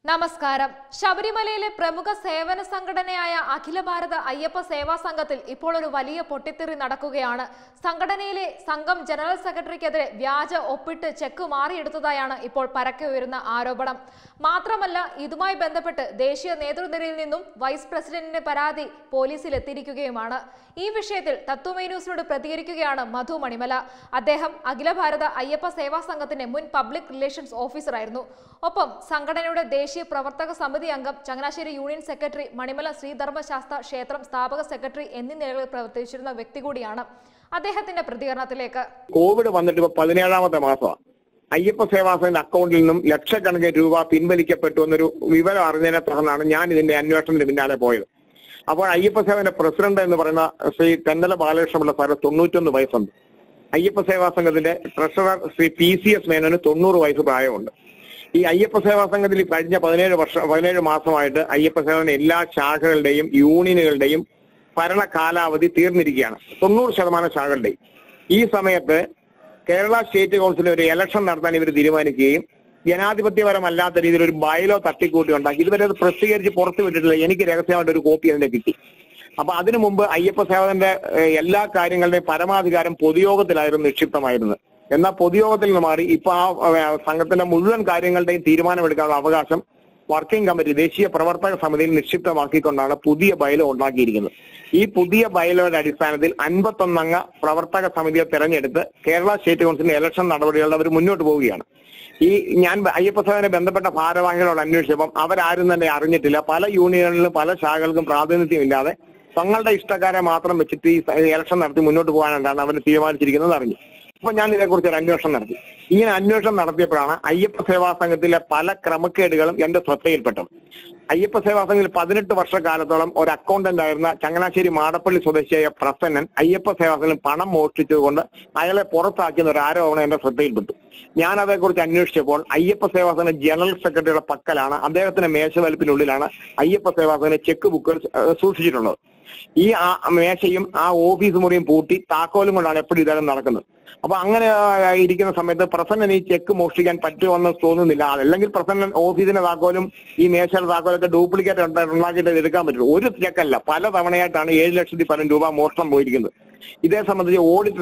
നമസ്കാരം ശബരിമലയിലെ പ്രമുഖ സേവന സംഘടനയായ അഖില ഭാരത അയ്യപ്പ സേവാ സംഘത്തിൽ ഇപ്പോൾ ഒരു വലിയ പൊട്ടിത്തെറി നടക്കുകയാണ് സംഘടനയിലെ സംഘം ജനറൽ സെക്രട്ടറിക്കെതിരെ വ്യാജ ഒപ്പിട്ട് ചെക്ക് മാറിയെടുത്തതായാണ് ഇപ്പോൾ പരക്കെ ഉയരുന്ന ആരോപണം മാത്രമല്ല ഇതുമായി ബന്ധപ്പെട്ട് ദേശീയ നേതൃനിരയിൽ നിന്നും വൈസ് പ്രസിഡന്റിന്റെ പരാതി പോലീസിൽ എത്തിയിരിക്കുകയുമാണ് ഈ വിഷയത്തിൽ തത്വമൈ ന്യൂസിനോട് പ്രതികരിക്കുകയാണ് മധു മണിമല അദ്ദേഹം അഖില ഭാരത അയ്യപ്പ സേവാ സംഘത്തിന്റെ മുൻ പബ്ലിക് റിലേഷൻസ് ഓഫീസറായിരുന്നു ഒപ്പം സംഘടനയുടെ ദേശീയ പ്രവർത്തക സമിതി അംഗം ചങ്ങനാശ്ശേരി യൂണിയൻ സെക്രട്ടറി മണിമല ശ്രീധർമ്മശാസ്ത്ര ക്ഷേത്രം സ്ഥാപക സെക്രട്ടറി എന്നീ നിലകളിൽ പ്രവർത്തിച്ചിരുന്ന വ്യക്തി കൂടിയാണ് അദ്ദേഹത്തിന്റെ പ്രതികരണത്തിലേക്ക് കോവിഡ് വന്നിട്ട് ഇപ്പൊ പതിനേഴാമത്തെ മാസമാണ് അയ്യപ്പ സേവാസന്റെ അക്കൗണ്ടിൽ നിന്നും ലക്ഷക്കണക്കിന് രൂപ പിൻവലിക്കപ്പെട്ടു എന്നൊരു വിവരം അറിഞ്ഞതിനെ തുടർന്നാണ് ഞാൻ ഇതിന്റെ അന്വേഷണത്തിന് പിന്നാലെ പോയത് അപ്പോൾ അയ്യപ്പ സേവന്റെ പ്രസിഡന്റ് എന്ന് പറയുന്ന ശ്രീ തെന്നല ബാലകൃഷ്ണപിള്ള സാറ് തൊണ്ണൂറ്റൊന്ന് വയസ്സുണ്ട് അയ്യപ്പ സേവാ സംഘത്തിന്റെ treasurer Shri P C S മേനോന് തൊണ്ണൂറ് വയസ്സ് പ്രായമുണ്ട് ഈ അയ്യപ്പ സേവാ സംഘത്തിൽ കഴിഞ്ഞ പതിനേഴ് വർഷം പതിനേഴ് മാസമായിട്ട് അയ്യപ്പ സേവന്റെ എല്ലാ ശാഖകളുടെയും യൂണിയനുകളുടെയും ഭരണ കാലാവധി തീർന്നിരിക്കുകയാണ് തൊണ്ണൂറ് ശതമാനം ശാഖകളുടെയും ഈ സമയത്ത് കേരള സ്റ്റേറ്റ് കൗൺസിലിൽ ഒരു ഇലക്ഷൻ നടത്താൻ ഇവർ തീരുമാനിക്കുകയും ജനാധിപത്യപരമല്ലാത്ത രീതിയിൽ ഒരു ബയലോ തട്ടിക്കൂട്ടി ഉണ്ടാക്കി ഇതുവരെ അത് പ്രസിദ്ധീകരിച്ച് പുറത്തു വിട്ടിട്ടില്ല എനിക്ക് രഹസ്യമായിട്ട് ഒരു കോപ്പി അതിന്റെ കിട്ടി അപ്പൊ അതിനു മുമ്പ് അയ്യപ്പ സേവകന്റെ ഏഹ്, എല്ലാ കാര്യങ്ങളുടെയും പരമാധികാരം പൊതുയോഗത്തിലായിരുന്നു നിക്ഷിപ്തമായിരുന്നത് എന്നാൽ പൊതുയോഗത്തിൽ നിന്ന് മാറി ഇപ്പൊ ആ ഏഹ്, സംഘത്തിന്റെ മുഴുവൻ കാര്യങ്ങളുടെയും തീരുമാനമെടുക്കാനുള്ള അവകാശം വർക്കിംഗ് കമ്മിറ്റി ദേശീയ പ്രവർത്തക സമിതിയിൽ നിക്ഷിപ്തമാക്കിക്കൊണ്ടാണ് പുതിയ ബയലോ ഉണ്ടാക്കിയിരിക്കുന്നത് ഈ പുതിയ ബയലോയുടെ അടിസ്ഥാനത്തിൽ അൻപത്തൊന്നംഗ പ്രവർത്തക സമിതിയെ തെരഞ്ഞെടുത്ത് കേരള സ്റ്റേറ്റ് കൗൺസിലിന്റെ ഇലക്ഷൻ നടപടികളിൽ അവർ മുന്നോട്ട് പോവുകയാണ് ഈ ഞാൻ അയ്യപ്പസേവനെ ബന്ധപ്പെട്ട ഭാരവാഹികളോട് അന്വേഷിച്ചപ്പം അവരാരും തന്നെ അറിഞ്ഞിട്ടില്ല പല യൂണിയനുകളിലും പല ശാഖകൾക്കും പ്രാതിനിധ്യം ഇല്ലാതെ തങ്ങളുടെ ഇഷ്ടക്കാരെ മാത്രം വെച്ചിട്ട് ഈ ഇലക്ഷൻ നടത്തി മുന്നോട്ട് പോകാനായിട്ടാണ് അവർ തീരുമാനിച്ചിരിക്കുന്നത് അറിഞ്ഞു അപ്പൊ ഞാൻ ഇതേക്കുറിച്ച് ഒരു അന്വേഷണം നടത്തി ഇങ്ങനെ അന്വേഷണം നടത്തിയപ്പോഴാണ് അയ്യപ്പ സേവാ സംഘത്തിലെ പല ക്രമക്കേടുകളും എന്റെ ശ്രദ്ധയിൽപ്പെട്ടത് അയ്യപ്പ സേവാ സംഘത്തിൽ പതിനെട്ട് വർഷക്കാലത്തോളം ഒരു അക്കൗണ്ടന്റ് ആയിരുന്ന ചങ്ങനാശ്ശേരി മാടപ്പള്ളി സ്വദേശിയായ പ്രസന്നൻ അയ്യപ്പ സേവാ സംഘത്തിൽ പണം മോഷ്ടിച്ചതുകൊണ്ട് അയാളെ പുറത്താക്കിയെന്ന ഒരു ആരോപണം എന്റെ ശ്രദ്ധയിൽപ്പെട്ടു ഞാൻ അതേക്കുറിച്ച് അന്വേഷിച്ചപ്പോൾ അയ്യപ്പ സേവാ സംഘ ജനറൽ സെക്രട്ടറിയുടെ പക്കലാണ് അദ്ദേഹത്തിന്റെ മേശവലിപ്പിനുള്ളിലാണ് അയ്യപ്പ സേവാ സംഘ ചെക്ക് ബുക്കുകൾ ഏഹ്, സൂക്ഷിച്ചിട്ടുള്ളത് ഈ ആ മേശയും ആ ഓഫീസ് മുറിയും പൂട്ടി താക്കോലും കൊണ്ടാണ് എപ്പോഴും ഇതെല്ലാം നടക്കുന്നത് അപ്പൊ അങ്ങനെ ആ, ഇരിക്കുന്ന സമയത്ത് പ്രസന്നൻ ഈ ചെക്ക് മോഷ്ടിക്കാൻ പറ്റുമെന്ന് തോന്നുന്നില്ല അല്ലെങ്കിൽ പ്രസന്നൻ ഓഫീസിന്റെ താക്കോലും ഈ മേശയുടെ താക്കോലൊക്കെ ഡ്യൂപ്ലിക്കേറ്റ് ഉണ്ടാക്കിയിട്ട് ഇത് എടുക്കാൻ പറ്റുള്ളൂ ഒരു ചെക്കല്ല പല തവണയായിട്ടാണ് ഏഴ് ലക്ഷത്തി പതിനും രൂപ മോഷണം പോയിരിക്കുന്നത് ഇതേ സംബന്ധിച്ച് ഓഡിറ്റർ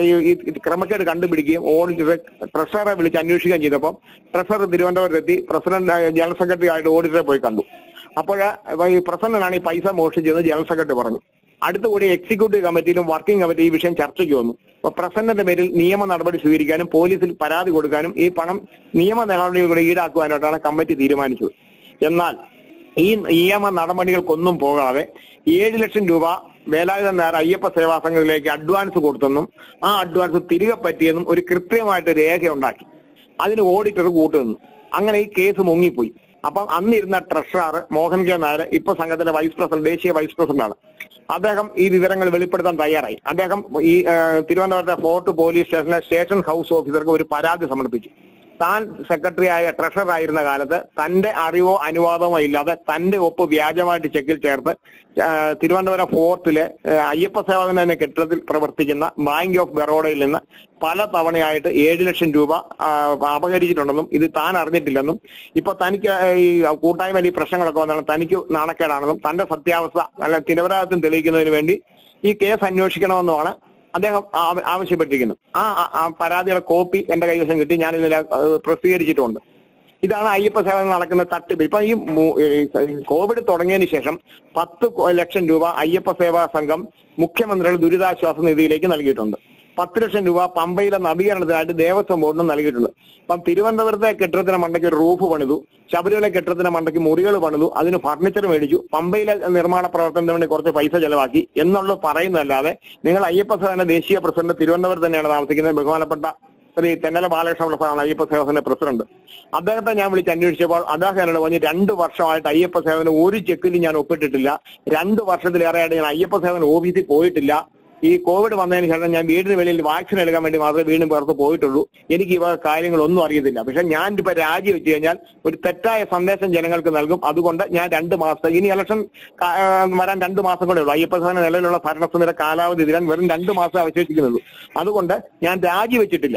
ഈ ക്രമക്കേട് കണ്ടുപിടിക്കുകയും ഓഡിറ്റർ ട്രഷറെ വിളിച്ച് അന്വേഷിക്കുകയും ചെയ്തപ്പോൾ ട്രഷറർ തിരുവനന്തപുരത്തെത്തി പ്രസിഡന്റ് ആ, ജനറൽ സെക്രട്ടറി ആയിട്ട് ഓഡിറ്ററെ പോയി കണ്ടു അപ്പോൾ ഈ പ്രസന്നനാണ് ഈ പൈസ മോഷ്ടിച്ചതെന്ന് ജനറൽ സെക്രട്ടറി പറഞ്ഞു അടുത്തുകൂടി എക്സിക്യൂട്ടീവ് കമ്മിറ്റിയിലും വർക്കിംഗ് കമ്മിറ്റി ഈ വിഷയം ചർച്ചയ്ക്ക് വന്നു അപ്പൊ പ്രസന്നന്റെ പേരിൽ നിയമ നടപടി സ്വീകരിക്കാനും പോലീസിൽ പരാതി കൊടുക്കാനും ഈ പണം നിയമ നടപടികളുടെ ഈടാക്കുവാനായിട്ടാണ് കമ്മിറ്റി തീരുമാനിച്ചത് എന്നാൽ ഈ നിയമ നടപടികൾക്കൊന്നും പോകാതെ ഏഴ് ലക്ഷം രൂപ വേലായുധൻ നായർ അയ്യപ്പ സേവാ സംഘത്തിലേക്ക് അഡ്വാൻസ് കൊടുത്തെന്നും ആ അഡ്വാൻസ് തിരികെ പറ്റിയെന്നും ഒരു കൃത്യമായിട്ട് രേഖ ഉണ്ടാക്കി അതിന് ഓഡിറ്റർ കൂട്ടുനിന്നു അങ്ങനെ ഈ കേസ് മുങ്ങിപ്പോയി അപ്പം അന്നിരുന്ന ട്രഷറർ മോഹൻ കെ നായർ ഇപ്പൊ സംഘത്തിന്റെ വൈസ് പ്രസിഡന്റ് ദേശീയ വൈസ് പ്രസിഡന്റ് ആണ് അദ്ദേഹം ഈ വിവരങ്ങൾ വെളിപ്പെടുത്താൻ തയ്യാറായി അദ്ദേഹം ഈ ആ, തിരുവനന്തപുരത്തെ ഫോർട്ട് പോലീസ് സ്റ്റേഷനിലെ സ്റ്റേഷൻ ഹൗസ് ഓഫീസർക്ക് ഒരു പരാതി സമർപ്പിച്ചു താൻ സെക്രട്ടറി ആയ ട്രഷറർ ആയിരുന്ന കാലത്ത് തന്റെ അറിവോ അനുവാദമോ ഇല്ലാതെ തന്റെ ഒപ്പ് വ്യാജമായിട്ട് ചെക്കിൽ ചേർത്ത് ആ, തിരുവനന്തപുരം ഫോർട്ടിലെ ആ, അയ്യപ്പ സേവകൻ എന്ന കെട്ടിടത്തിൽ പ്രവർത്തിക്കുന്ന ബാങ്ക് ഓഫ് ബറോഡയിൽ നിന്ന് പല തവണയായിട്ട് ഏഴ് ലക്ഷം രൂപ ആ, അപഹരിച്ചിട്ടുണ്ടെന്നും ഇത് താൻ അറിഞ്ഞിട്ടില്ലെന്നും ഇപ്പൊ തനിക്ക് ഈ കൂട്ടായ്മയിൽ ഈ പ്രശ്നങ്ങളൊക്കെ വന്നാണ് തനിക്ക് നാണക്കേടാണെന്നും തന്റെ സത്യാവസ്ഥ അല്ല നിരപരാധിത്വം തെളിയിക്കുന്നതിന് വേണ്ടി ഈ കേസ് അന്വേഷിക്കണമെന്നുമാണ് അദ്ദേഹം ആവ- ആവശ്യപ്പെട്ടിരിക്കുന്നത് ആ ആ- ആ പരാതിയുടെ കോപ്പി എന്റെ കൈവശം കിട്ടി ഞാൻ ഇതിൽ പ്രസിദ്ധീകരിച്ചിട്ടുണ്ട് ഇതാണ് അയ്യപ്പ സേവ നടക്കുന്ന തട്ടിപ്പ് ഇപ്പൊ ഈ മു- ഈ കോവിഡ് തുടങ്ങിയതിന് ശേഷം പത്ത് കൊ- ലക്ഷം രൂപ അയ്യപ്പ സേവാ സംഘം മുഖ്യമന്ത്രിയുടെ ദുരിതാശ്വാസ നിധിയിലേക്ക് നൽകിയിട്ടുണ്ട് പത്ത് ലക്ഷം രൂപ പമ്പയിലെ നവീകരണത്തിനായിട്ട് ദേവസ്വം ബോർഡിന് നൽകിയിട്ടുണ്ട് അപ്പം തിരുവനന്തപുരത്തെ കെട്ടിടത്തിന്റെ മണ്ടയ്ക്ക് ഒരു റൂഫ് പണിതു ശബരിമല കെട്ടിടത്തിന്റെ മണ്ടയ്ക്ക് മുറികൾ പണിതു അതിന് ഫർണിച്ചർ മേടിച്ചു പമ്പയിലെ നിർമ്മാണ പ്രവർത്തനത്തിന് വേണ്ടി കുറച്ച് പൈസ ചെലവാക്കി എന്നുള്ളത് പറയുന്നതല്ലാതെ നിങ്ങൾ അയ്യപ്പ സേവന ദേശീയ പ്രസിഡന്റ് തിരുവനന്തപുരത്ത് തന്നെയാണ് താമസിക്കുന്നത് ബഹുമാനപ്പെട്ട ശ്രീ തെന്നല ബാലകൃഷ്ണപിള്ളയാണ് അയ്യപ്പ സേവന്റെ പ്രസിഡന്റ് അദ്ദേഹത്തെ ഞാൻ വിളിച്ച് അന്വേഷിച്ചപ്പോൾ അദ്ദേഹം എന്നോട് പറഞ്ഞു രണ്ട് വർഷമായിട്ട് അയ്യപ്പ സേവന് ഒരു ചെക്കിലും ഞാൻ ഒപ്പിട്ടിട്ടില്ല രണ്ട് വർഷത്തിലേറെയായിട്ട് ഞാൻ അയ്യപ്പ സേവൻ ഓഫീസിൽ പോയിട്ടില്ല ഈ കോവിഡ് വന്നതിന് ശേഷം ഞാൻ വീടിന് വെളിയിൽ വാക്സിൻ എടുക്കാൻ വേണ്ടി മാത്രമേ വീണ്ടും പുറത്ത് പോയിട്ടുള്ളൂ എനിക്ക് ഇവ കാര്യങ്ങളൊന്നും അറിയത്തില്ല പക്ഷെ ഞാൻ ഇപ്പൊ രാജി വെച്ച് കഴിഞ്ഞാൽ ഒരു തെറ്റായ സന്ദേശം ജനങ്ങൾക്ക് നൽകും അതുകൊണ്ട് ഞാൻ രണ്ട് മാസം ഇനി ഇലക്ഷൻ കാ- ആ, വരാൻ രണ്ട് മാസം കൂടെ ഉള്ളൂ അയ്യപ്പ സേന നിലവിലുള്ള ഭരണസമിതിയുടെ കാലാവധി തീരാൻ വെറും രണ്ട് മാസം അവശേഷിക്കുന്നുള്ളൂ അതുകൊണ്ട് ഞാൻ രാജി വെച്ചിട്ടില്ല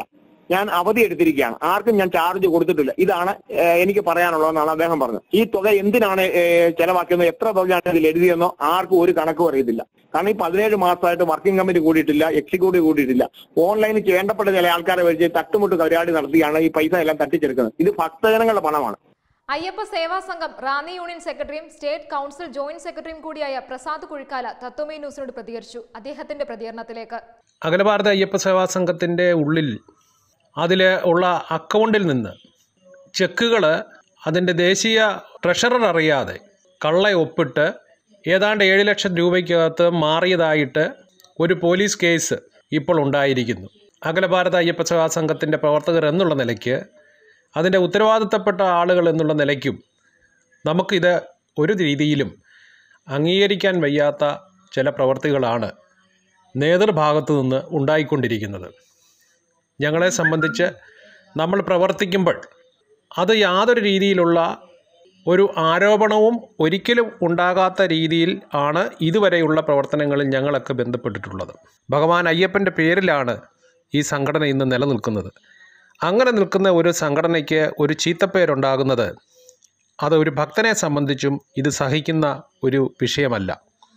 ഞാൻ അവധി എടുത്തിരിക്കുകയാണ് ആർക്കും ഞാൻ ചാർജ് കൊടുത്തിട്ടില്ല ഇതാണ് ഏഹ്, എനിക്ക് പറയാനുള്ളതെന്നാണ് അദ്ദേഹം പറഞ്ഞത് ഈ തുക എന്തിനാണ് ഏഹ്, ചെലവാക്കിയെന്നോ എത്ര തുകയാണ് ഇതിൽ എഴുതിയെന്നോ ആർക്കും ഒരു കണക്കും അറിയത്തില്ല കാരണം ഈ പതിനേഴ് മാസമായിട്ട് വർക്കിംഗ് കമ്മിറ്റി കൂടിയിട്ടില്ല എക്സിക്യൂട്ടീവ് കൂടിയിട്ടില്ല ഓൺലൈനിൽ വേണ്ടപ്പെട്ട ചില ആൾക്കാരെ വെച്ച് തട്ടുമുട്ട് പരിപാടി നടത്തിയാണ് ഈ പൈസ എല്ലാം തട്ടിച്ചെടുക്കുന്നത് ഇത് ഭക്തജനങ്ങളുടെ പണമാണ് അയ്യപ്പ സേവാ സംഘം റാന്നി യൂണിയൻ സെക്രട്ടറിയും സ്റ്റേറ്റ് കൗൺസിൽ ജോയിന്റ് സെക്രട്ടറിയും കൂടിയായ പ്രസാദ് കുഴിക്കാല തത്വമേ ന്യൂസിനോട് പ്രതികരിച്ചു അദ്ദേഹത്തിന്റെ പ്രതികരണത്തിലേക്ക് അഖില ഭാരത അയ്യപ്പ സേവാ സംഘത്തിൻ്റെ ഉള്ളിൽ അതിൽ ഉള്ള അക്കൗണ്ടിൽ നിന്ന് ചെക്കുകൾ അതിൻ്റെ ദേശീയ ട്രഷറർ അറിയാതെ കള്ള ഒപ്പിട്ട് ഏതാണ്ട് ഏഴ് ലക്ഷം രൂപയ്ക്കകത്ത് മാറിയതായിട്ട് ഒരു പോലീസ് കേസ് ഇപ്പോൾ ഉണ്ടായിരിക്കുന്നു അഖില ഭാരത അയ്യപ്പ സേവാ സംഘത്തിൻ്റെ പ്രവർത്തകർ എന്നുള്ള നിലയ്ക്ക് അതിൻ്റെ ഉത്തരവാദിത്തപ്പെട്ട ആളുകൾ എന്നുള്ള നിലയ്ക്കും നമുക്കിത് ഒരു രീതിയിലും അംഗീകരിക്കാൻ വയ്യാത്ത ചില പ്രവർത്തികളാണ് നേതൃഭാഗത്തു നിന്ന് ഉണ്ടായിക്കൊണ്ടിരിക്കുന്നത് ഞങ്ങളെ സംബന്ധിച്ച് നമ്മൾ പ്രവർത്തിക്കുമ്പോൾ അത് യാതൊരു രീതിയിലുള്ള ഒരു ആരോപണവും ഒരിക്കലും ഉണ്ടാകാത്ത രീതിയിൽ ആണ് ഇതുവരെയുള്ള പ്രവർത്തനങ്ങളിൽ ഞങ്ങളൊക്കെ ബന്ധപ്പെട്ടിട്ടുള്ളത് ഭഗവാൻ അയ്യപ്പൻ്റെ പേരിലാണ് ഈ സംഘടന ഇന്ന് നിലനിൽക്കുന്നത് അങ്ങനെ നിൽക്കുന്ന ഒരു സംഘടനയ്ക്ക് ഒരു ചീത്തപ്പേരുണ്ടാകുന്നത് അത് ഒരു ഭക്തനെ സംബന്ധിച്ചും ഇത് സഹിക്കുന്ന ഒരു വിഷയമല്ല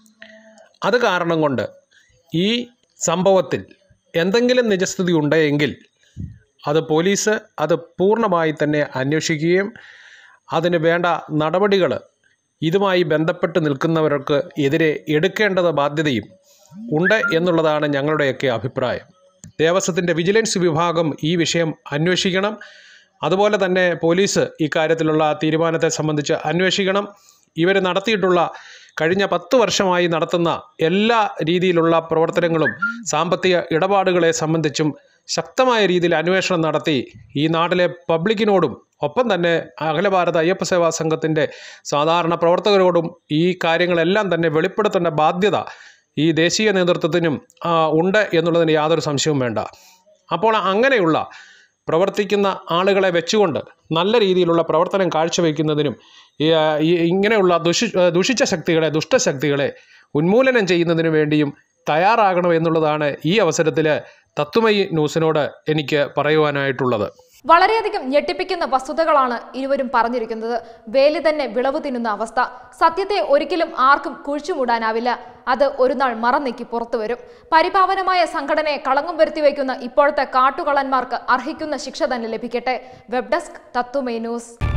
അത് കാരണം കൊണ്ട് ഈ സംഭവത്തിൽ എന്തെങ്കിലും നിജസ്ഥിതി ഉണ്ടെങ്കിൽ അത് പോലീസ് അത് പൂർണ്ണമായി തന്നെ അന്വേഷിക്കുകയും അതിന് വേണ്ട നടപടികൾ ഇതുമായി ബന്ധപ്പെട്ട് നിൽക്കുന്നവർക്ക് എതിരെ എടുക്കേണ്ടത് ബാധ്യതയും ഉണ്ട് എന്നുള്ളതാണ് ഞങ്ങളുടെയൊക്കെ അഭിപ്രായം ദേവസ്വത്തിൻ്റെ വിജിലൻസ് വിഭാഗം ഈ വിഷയം അന്വേഷിക്കണം അതുപോലെ തന്നെ പോലീസ് ഇക്കാര്യത്തിലുള്ള തീരുമാനത്തെ സംബന്ധിച്ച് അന്വേഷിക്കണം ഇവർ നടത്തിയിട്ടുള്ള കഴിഞ്ഞ പത്ത് വർഷമായി നടത്തുന്ന എല്ലാ രീതിയിലുള്ള പ്രവർത്തനങ്ങളും സാമ്പത്തിക ഇടപാടുകളെ സംബന്ധിച്ചും ശക്തമായ രീതിയിൽ അന്വേഷണം നടത്തി ഈ നാട്ടിലെ പബ്ലിക്കിനോടും ഒപ്പം തന്നെ അഖില ഭാരത അയ്യപ്പ സേവാ സംഘത്തിൻ്റെ സാധാരണ പ്രവർത്തകരോടും ഈ കാര്യങ്ങളെല്ലാം തന്നെ വെളിപ്പെടുത്തേണ്ട ബാധ്യത ഈ ദേശീയ നേതൃത്വത്തിനും ആ, ഉണ്ട് എന്നുള്ളതിന് യാതൊരു സംശയവും വേണ്ട അപ്പോൾ അങ്ങനെയുള്ള പ്രവർത്തിക്കുന്ന ആളുകളെ വെച്ചുകൊണ്ട് നല്ല രീതിയിലുള്ള പ്രവർത്തനം കാഴ്ചവെക്കുന്നതിനും ഈ, ആ, ഈ ഇങ്ങനെയുള്ള ദുഷി ദുഷിച്ച ശക്തികളെ ദുഷ്ടശക്തികളെ ഉന്മൂലനം ചെയ്യുന്നതിനു വേണ്ടിയും തയ്യാറാകണം എന്നുള്ളതാണ് ഈ അവസരത്തിൽ തത്വമയി ന്യൂസിനോട് എനിക്ക് പറയുവാനായിട്ടുള്ളത് വളരെയധികം ഞെട്ടിപ്പിക്കുന്ന വസ്തുതകളാണ് ഇരുവരും പറഞ്ഞിരിക്കുന്നത് വേലി തന്നെ വിളവ് തിന്നുന്ന അവസ്ഥ സത്യത്തെ ഒരിക്കലും ആർക്കും കുഴിച്ചുമൂടാനാവില്ല അത് ഒരു നാൾ മറന്നേക്ക് പുറത്തു വരും പരിപാവനമായ സംഘടനയെ കളങ്കം വരുത്തി വയ്ക്കുന്ന ഇപ്പോഴത്തെ കാട്ടുകള്ളന്മാർക്ക് അർഹിക്കുന്ന ശിക്ഷ തന്നെ ലഭിക്കട്ടെ വെബ് ഡെസ്ക് തത്വമേ ന്യൂസ്